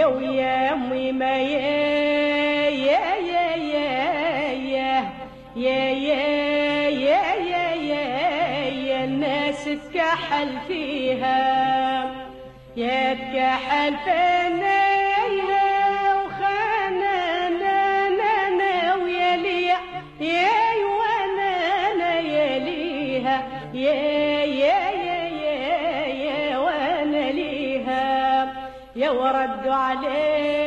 يا ويا امي ما يا يا يا يا يا يا يا يا يا يا الناس تكحل فيها يا تكحل فيها وخانا نا نا نا ويا ليا يا وانا انا يا ليها يا يا يا يا يا وانا ليها يا وردوا عليه